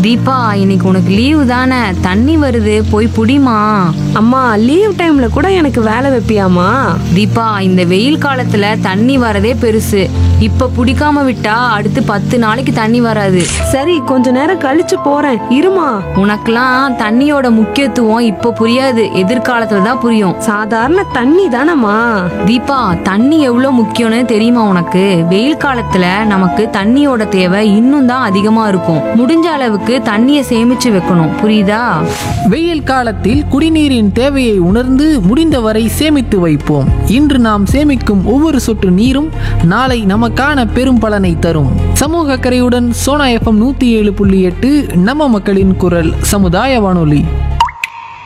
தீபா இன்னைக்கு உனக்கு லீவு தானே தண்ணி வருது போய் புடிமா அம்மா லீவ் டைம்ல கூட எனக்கு வேலை வைப்பியாமா தீபா இந்த வெயில் காலத்துல தண்ணி வரதே பெருசு இப்ப புடிக்காம விட்டா அடுத்து பத்து நாளைக்கு தண்ணி வராது சரி கொஞ்ச நேரம் கழிச்சு போறேன் இருமா உனக்கெல்லாம் தண்ணியோட முக்கியத்துவம் இப்ப புரியாது எதிர்காலத்துல தான் புரியும் சாதாரண தண்ணி தானம்மா தீபா தண்ணி எவ்வளவு முக்கியம்னு தெரியுமா உனக்கு வெயில் காலத்துல நமக்கு தண்ணியோட தேவை இன்னும் தான் அதிகமா இருக்கும் முடிஞ்ச அளவுக்கு தண்ணிய சேமிச்சு வைக்கணும் புரியுதா வெயில் காலத்தில் குடிநீரின் தேவையை உணர்ந்து முடிந்தவரை சேமித்து வைப்போம் இன்று நாம் சேமிக்கும் ஒவ்வொரு சொட்டு நீரும் நாளை நமக்கான பெரும் பலனை தரும் சமூக அக்கறையுடன் சோனா எஃப்எம் நூத்தி ஏழு புள்ளி எட்டு நம்ம மக்களின் குரல் சமுதாய வானொலி